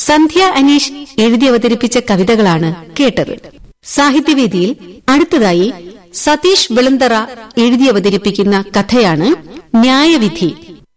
സന്ധ്യ അനീഷ് എഴുതി അവതരിപ്പിച്ച കവിതകളാണ് കേട്ടത് സാഹിത്യവേദിയിൽ അടുത്തതായി സതീഷ് വെളുന്തറ എഴുതി അവതരിപ്പിക്കുന്ന കഥയാണ് ന്യായവിധി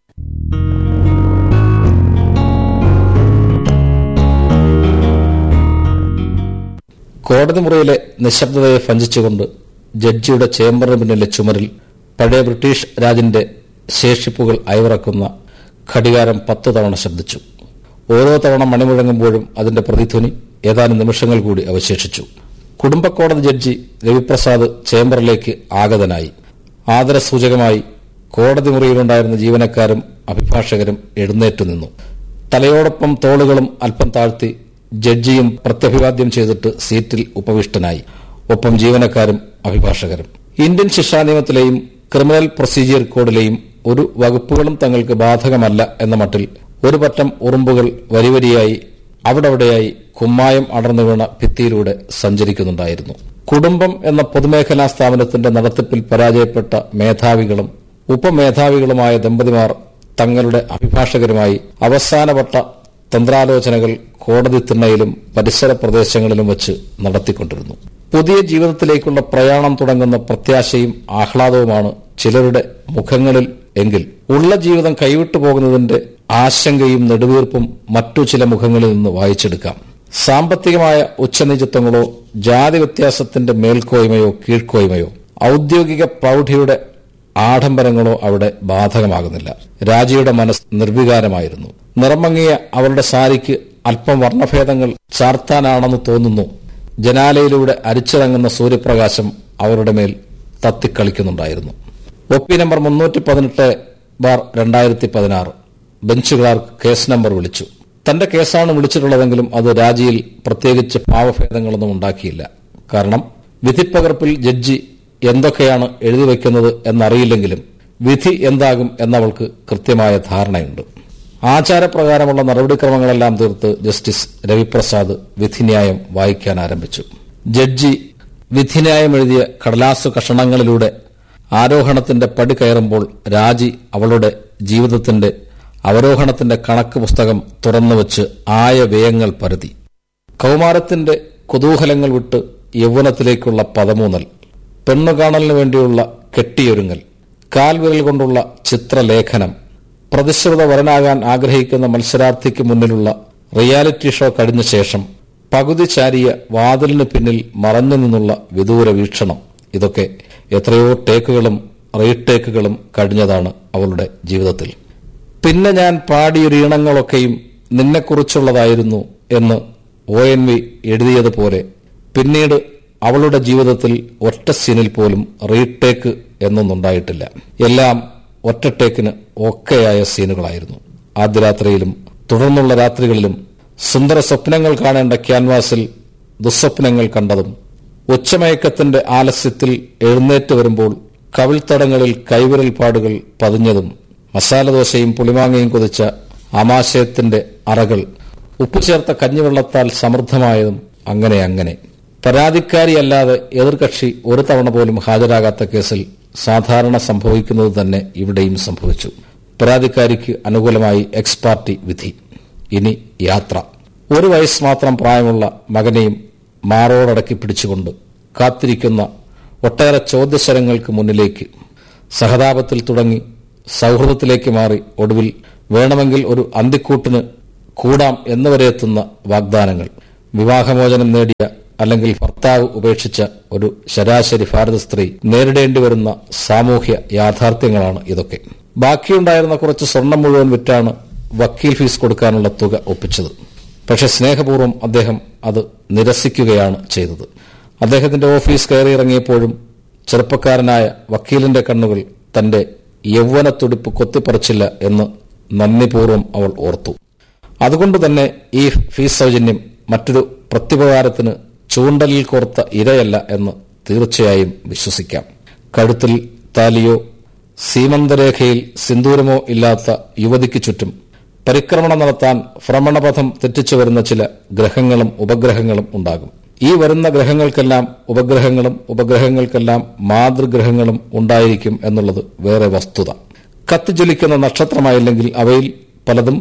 കോടതി മുറിയിലെ നിശബ്ദതയെ ഭഞ്ചിച്ചുകൊണ്ട് ജഡ്ജിയുടെ ചേംബറിന് പിന്നിലെ ചുമരിൽ പഴയ ബ്രിട്ടീഷ് രാജിന്റെ ശേഷിപ്പുകൾ അയവിറക്കുന്ന ഘടികാരം പത്ത് തവണ ശബ്ദിച്ചു ഓരോ തവണ മണിമുഴങ്ങുമ്പോഴും അതിന്റെ പ്രതിധ്വനി ഏതാനും നിമിഷങ്ങൾ കൂടി അവശേഷിച്ചു കുടുംബക്കോടതി ജഡ്ജി രവിപ്രസാദ് ചേംബറിലേക്ക് ആഗതനായി ആദരസൂചകമായി കോടതി മുറിയിലുണ്ടായിരുന്ന ജീവനക്കാരും അഭിഭാഷകരും എഴുന്നേറ്റു നിന്നു തലയോടൊപ്പം തോളുകളും അല്പം താഴ്ത്തി ജഡ്ജിയും പ്രത്യഭിവാദ്യം ചെയ്തിട്ട് സീറ്റിൽ ഉപവിഷ്ടനായി ഒപ്പം ജീവനക്കാരും അഭിഭാഷകരും ഇന്ത്യൻ ശിക്ഷാ നിയമത്തിലെയും ക്രിമിനൽ പ്രൊസീജിയർ കോഡിലെയും ഒരു വകുപ്പുകളും തങ്ങൾക്ക് ബാധകമല്ല എന്ന മട്ടിൽ ഒരു പറ്റം ഉറുമ്പുകൾ വരിവരിയായി അവിടവിടെയായി കുമ്മായം അടർന്നു വീണ ഭിത്തിയിലൂടെ സഞ്ചരിക്കുന്നുണ്ടായിരുന്നു കുടുംബം എന്ന പൊതുമേഖലാ സ്ഥാപനത്തിന്റെ നടത്തിപ്പിൽ പരാജയപ്പെട്ട മേധാവികളും ഉപമേധാവികളുമായ ദമ്പതിമാർ തങ്ങളുടെ അഭിഭാഷകരുമായി അവസാനവട്ട തന്ത്രാലോചനകൾ കോടതി തിണ്ണയിലും പരിസര പ്രദേശങ്ങളിലും വെച്ച് നടത്തിക്കൊണ്ടിരുന്നു പുതിയ ജീവിതത്തിലേക്കുള്ള പ്രയാണം തുടങ്ങുന്ന പ്രത്യാശയും ആഹ്ലാദവുമാണ് ചിലരുടെ മുഖങ്ങളിൽ എങ്കിൽ ഉള്ള ജീവിതം കൈവിട്ടു പോകുന്നതിന്റെ ആശങ്കയും നെടുവീർപ്പും മറ്റു ചില മുഖങ്ങളിൽ നിന്ന് വായിച്ചെടുക്കാം സാമ്പത്തികമായ ഉച്ചനീചത്വങ്ങളോ ജാതി വ്യത്യാസത്തിന്റെ മേൽക്കോയ്മയോ കീഴ്ക്കോയ്മയോ ഔദ്യോഗിക പ്രൗഢിയുടെ ആഡംബരങ്ങളോ അവിടെ ബാധകമാകുന്നില്ല രാജിയുടെ മനസ്സ് നിർവികാരമായിരുന്നു നിറമങ്ങിയ അവളുടെ സാരിക്ക് അല്പം വർണ്ണഭേദങ്ങൾ ചാർത്താനാണെന്ന് തോന്നുന്നു ജനാലയിലൂടെ അരിച്ചിറങ്ങുന്ന സൂര്യപ്രകാശം അവരുടെ മേൽ തത്തിക്കളിക്കുന്നുണ്ടായിരുന്നു ഒപ്പി നമ്പർ മുന്നൂറ്റി പതിനെട്ട് ബാർ രണ്ടായിരത്തി പതിനാറ് ബെഞ്ച് ക്ലാർക്ക് കേസ് നമ്പർ വിളിച്ചു തന്റെ കേസാണ് വിളിച്ചിട്ടുള്ളതെങ്കിലും അത് രാജിയിൽ പ്രത്യേകിച്ച് ഭാവഭേദങ്ങളൊന്നും ഉണ്ടാക്കിയില്ല കാരണം വിധിപ്പകർപ്പിൽ ജഡ്ജി എന്തൊക്കെയാണ് എഴുതി വയ്ക്കുന്നത് എന്നറിയില്ലെങ്കിലും വിധി എന്താകും എന്നവൾക്ക് കൃത്യമായ ധാരണയുണ്ട് ആചാരപ്രകാരമുള്ള നടപടിക്രമങ്ങളെല്ലാം തീർത്ത് ജസ്റ്റിസ് രവിപ്രസാദ് വിധിന്യായം വായിക്കാൻ ആരംഭിച്ചു ജഡ്ജി വിധിന്യായം എഴുതിയ കടലാസു കഷണങ്ങളിലൂടെ ആരോഹണത്തിന്റെ പടി കയറുമ്പോൾ രാജി അവളുടെ ജീവിതത്തിന്റെ അവരോഹണത്തിന്റെ കണക്ക് പുസ്തകം തുറന്നുവച്ച് ആയ വ്യയങ്ങൾ പരതി കൗമാരത്തിന്റെ കുതൂഹലങ്ങൾ വിട്ട് യൗവനത്തിലേക്കുള്ള പദമൂന്നൽ പെണ്ണുകാണലിനു വേണ്ടിയുള്ള കെട്ടിയൊരുങ്ങൽ കാൽവിരൽ കൊണ്ടുള്ള ചിത്രലേഖനം പ്രതിശ്രുത വരനാകാൻ ആഗ്രഹിക്കുന്ന മത്സരാർത്ഥിക്ക് മുന്നിലുള്ള റിയാലിറ്റി ഷോ കഴിഞ്ഞ ശേഷം പകുതി ചാരിയ വാതിലിന് പിന്നിൽ മറഞ്ഞു നിന്നുള്ള വിദൂര വീക്ഷണം ഇതൊക്കെ എത്രയോ ടേക്കുകളും റീടേക്കുകളും കഴിഞ്ഞതാണ് അവളുടെ ജീവിതത്തിൽ പിന്നെ ഞാൻ പാടിയൊരു ഈണങ്ങളൊക്കെയും നിന്നെക്കുറിച്ചുള്ളതായിരുന്നു എന്ന് ഒ എൻ വി എഴുതിയതുപോലെ പിന്നീട് അവളുടെ ജീവിതത്തിൽ ഒറ്റ സീനിൽ പോലും റീടേക്ക് എന്നൊന്നുണ്ടായിട്ടില്ല എല്ലാം ഒറ്റ ടേക്കിന് ഒക്കെയായ സീനുകളായിരുന്നു ആദ്യ രാത്രിയിലും തുടർന്നുള്ള രാത്രികളിലും സുന്ദര സ്വപ്നങ്ങൾ കാണേണ്ട ക്യാൻവാസിൽ ദുസ്വപ്നങ്ങൾ കണ്ടതും ഉച്ചമയക്കത്തിന്റെ ആലസ്യത്തിൽ എഴുന്നേറ്റ് വരുമ്പോൾ കവിൾത്തടങ്ങളിൽ കൈവിരൽ പാടുകൾ പതിഞ്ഞതും മസാലദോശയും പുളിമാങ്ങയും കൊതിച്ച ആമാശയത്തിന്റെ അറകൾ ഉപ്പു ചേർത്ത കഞ്ഞിവെള്ളത്താൽ സമൃദ്ധമായതും അങ്ങനെ അങ്ങനെ പരാതിക്കാരിയല്ലാതെ എതിർകക്ഷി ഒരു തവണ പോലും ഹാജരാകാത്ത കേസിൽ സാധാരണ സംഭവിക്കുന്നത് തന്നെ ഇവിടെയും സംഭവിച്ചു പരാതിക്കാരിക്ക് അനുകൂലമായി എക്സ് പാർട്ടി വിധി ഇനി യാത്ര ഒരു വയസ്സ് മാത്രം പ്രായമുള്ള മകനെയും മാറോടടക്കി പിടിച്ചുകൊണ്ട് കാത്തിരിക്കുന്ന ഒട്ടേറെ ചോദ്യശരങ്ങൾക്ക് മുന്നിലേക്ക് സഹതാപത്തിൽ തുടങ്ങി സൗഹൃദത്തിലേക്ക് മാറി ഒടുവിൽ വേണമെങ്കിൽ ഒരു അന്തിക്കൂട്ടിന് കൂടാം എന്നുവരെ എത്തുന്ന വാഗ്ദാനങ്ങൾ വിവാഹമോചനം നേടിയ അല്ലെങ്കിൽ ഭർത്താവ് ഉപേക്ഷിച്ച ഒരു ശരാശരി ഭാരത സ്ത്രീ നേരിടേണ്ടി വരുന്ന സാമൂഹ്യ യാഥാർത്ഥ്യങ്ങളാണ് ഇതൊക്കെ ബാക്കിയുണ്ടായിരുന്ന കുറച്ച് സ്വർണം മുഴുവൻ വിറ്റാണ് വക്കീൽ ഫീസ് കൊടുക്കാനുള്ള തുക ഒപ്പിച്ചത് പക്ഷെ സ്നേഹപൂർവ്വം അദ്ദേഹം അത് നിരസിക്കുകയാണ് ചെയ്തത് അദ്ദേഹത്തിന്റെ ഓഫീസ് കയറിയിറങ്ങിയപ്പോഴും ചെറുപ്പക്കാരനായ വക്കീലിന്റെ കണ്ണുകൾ തന്റെ യൗവനത്തുടിപ്പ് കൊത്തിപ്പറിച്ചില്ല എന്ന് നന്ദിപൂർവ്വം അവൾ ഓർത്തു അതുകൊണ്ട് തന്നെ ഈ ഫീസ് സൗജന്യം മറ്റൊരു പ്രത്യുപകാരത്തിന് ചൂണ്ടലിൽ കോർത്ത ഇരയല്ല എന്ന് തീർച്ചയായും വിശ്വസിക്കാം കഴുത്തിൽ താലിയോ സീമന്തരേഖയിൽ സിന്ദൂരമോ ഇല്ലാത്ത യുവതിക്ക് ചുറ്റും പരിക്രമണം നടത്താൻ ഭ്രമണപഥം തെറ്റിച്ചു വരുന്ന ചില ഗ്രഹങ്ങളും ഉപഗ്രഹങ്ങളും ഉണ്ടാകും ഈ വരുന്ന ഗ്രഹങ്ങൾക്കെല്ലാം ഉപഗ്രഹങ്ങളും ഉപഗ്രഹങ്ങൾക്കെല്ലാം മാതൃഗ്രഹങ്ങളും ഉണ്ടായിരിക്കും എന്നുള്ളത് വേറെ വസ്തുത കത്തിജ്വലിക്കുന്ന നക്ഷത്രമായില്ലെങ്കിൽ അവയിൽ പലതും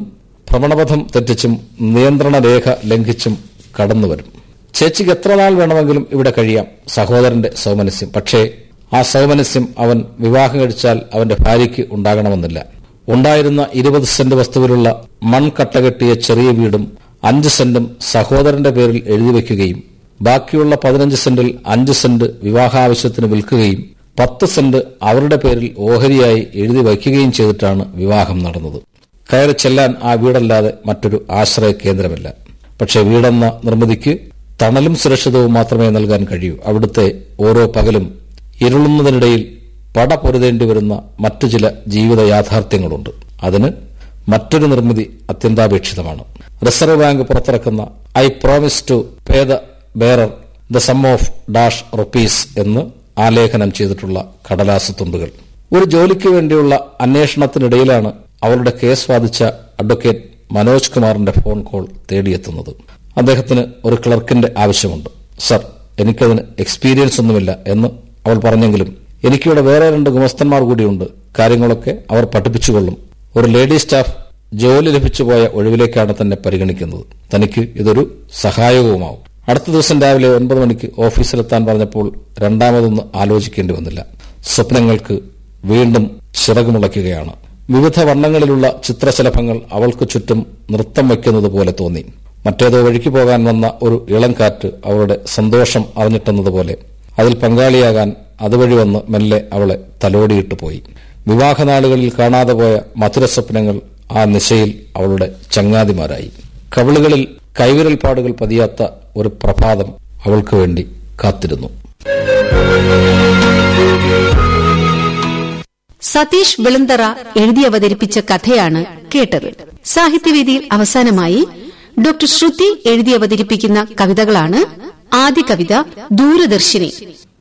ഭ്രമണപഥം തെറ്റിച്ചും നിയന്ത്രണ രേഖ ലംഘിച്ചും കടന്നുവരും ചേച്ചിക്ക് എത്ര നാൾ വേണമെങ്കിലും ഇവിടെ കഴിയാം സഹോദരന്റെ സൗമനസ്യം പക്ഷേ ആ സൗമനസ്യം അവൻ വിവാഹം കഴിച്ചാൽ അവന്റെ ഭാര്യയ്ക്ക് ഉണ്ടാകണമെന്നില്ല ഉണ്ടായിരുന്ന ഇരുപത് സെന്റ് വസ്തുവിലുള്ള മൺകട്ട കെട്ടിയ ചെറിയ വീടും അഞ്ച് സെന്റും സഹോദരന്റെ പേരിൽ എഴുതി വയ്ക്കുകയും ബാക്കിയുള്ള പതിനഞ്ച് സെന്റിൽ അഞ്ച് സെന്റ് വിവാഹാവശ്യത്തിന് വിൽക്കുകയും പത്ത് സെന്റ് അവരുടെ പേരിൽ ഓഹരിയായി എഴുതി വയ്ക്കുകയും ചെയ്തിട്ടാണ് വിവാഹം നടന്നത് കയറി ചെല്ലാൻ ആ വീടല്ലാതെ മറ്റൊരു ആശ്രയ കേന്ദ്രമില്ല പക്ഷേ വീടെന്ന നിർമ്മിതിക്ക് തണലും സുരക്ഷിതവും മാത്രമേ നൽകാൻ കഴിയൂ അവിടുത്തെ ഓരോ പകലും ഇരുളുന്നതിനിടയിൽ പട പൊരുതേണ്ടി വരുന്ന മറ്റു ചില ജീവിത യാഥാർത്ഥ്യങ്ങളുണ്ട് അതിന് മറ്റൊരു നിർമ്മിതി അത്യന്താപേക്ഷിതമാണ് റിസർവ് ബാങ്ക് പുറത്തിറക്കുന്ന I promise to pay the bearer the sum of dash rupees എന്ന് ആലേഖനം ചെയ്തിട്ടുള്ള കടലാസ് തുണ്ടുകൾ ഒരു ജോലിക്ക് വേണ്ടിയുള്ള അന്വേഷണത്തിനിടയിലാണ് അവരുടെ കേസ് വാദിച്ച അഡ്വക്കേറ്റ് മനോജ് കുമാറിന്റെ ഫോൺ കോൾ തേടിയെത്തുന്നത് അദ്ദേഹത്തിന് ഒരു ക്ലർക്കിന്റെ ആവശ്യമുണ്ട് സർ എനിക്കതിന് എക്സ്പീരിയൻസ് ഒന്നുമില്ല എന്ന് അവൾ പറഞ്ഞെങ്കിലും എനിക്കിവിടെ വേറെ രണ്ട് ഗുമസ്തന്മാർ കൂടിയുണ്ട് കാര്യങ്ങളൊക്കെ അവർ പഠിപ്പിച്ചുകൊള്ളും ഒരു ലേഡി സ്റ്റാഫ് ജോലി ലഭിച്ചു പോയ ഒഴിവിലേക്കാണ് തന്നെ പരിഗണിക്കുന്നത് തനിക്ക് ഇതൊരു സഹായകവുമാവും അടുത്ത ദിവസം രാവിലെ ഒൻപത് മണിക്ക് ഓഫീസിലെത്താൻ പറഞ്ഞപ്പോൾ രണ്ടാമതൊന്ന് ആലോചിക്കേണ്ടി വന്നില്ല സ്വപ്നങ്ങൾക്ക് വീണ്ടും ചിറകുമുളയ്ക്കുകയാണ് വിവിധ വർണ്ണങ്ങളിലുള്ള ചിത്രശലഭങ്ങൾ അവൾക്ക് ചുറ്റും നൃത്തം വയ്ക്കുന്നത് പോലെ തോന്നി മറ്റേതോ വഴിക്ക് പോകാൻ വന്ന ഒരു ഇളം കാറ്റ് അവളുടെ സന്തോഷം അറിഞ്ഞിട്ടെന്നതുപോലെ അതിൽ പങ്കാളിയാകാൻ അതുവഴി വന്ന് മെല്ലെ അവളെ തലോടിയിട്ട് പോയി വിവാഹനാളുകളിൽ കാണാതെ പോയ മധുര സ്വപ്നങ്ങൾ ആ നിശയിൽ അവളുടെ ചങ്ങാതിമാരായി കവിളുകളിൽ കൈവിരൽപ്പാടുകൾ പതിയാത്ത ഒരു പ്രഭാതം അവൾക്ക് വേണ്ടി കാത്തിരുന്നു സതീഷ് വെളുന്തറ എഴുതി അവതരിപ്പിച്ച കഥയാണ് കേട്ടത് സാഹിത്യവേദിയിൽ അവസാനമായി ഡോക്ടർ ശ്രുതി എഴുതി അവതരിപ്പിക്കുന്ന കവിതകളാണ് ആദ്യ കവിത ദൂരദർശിനി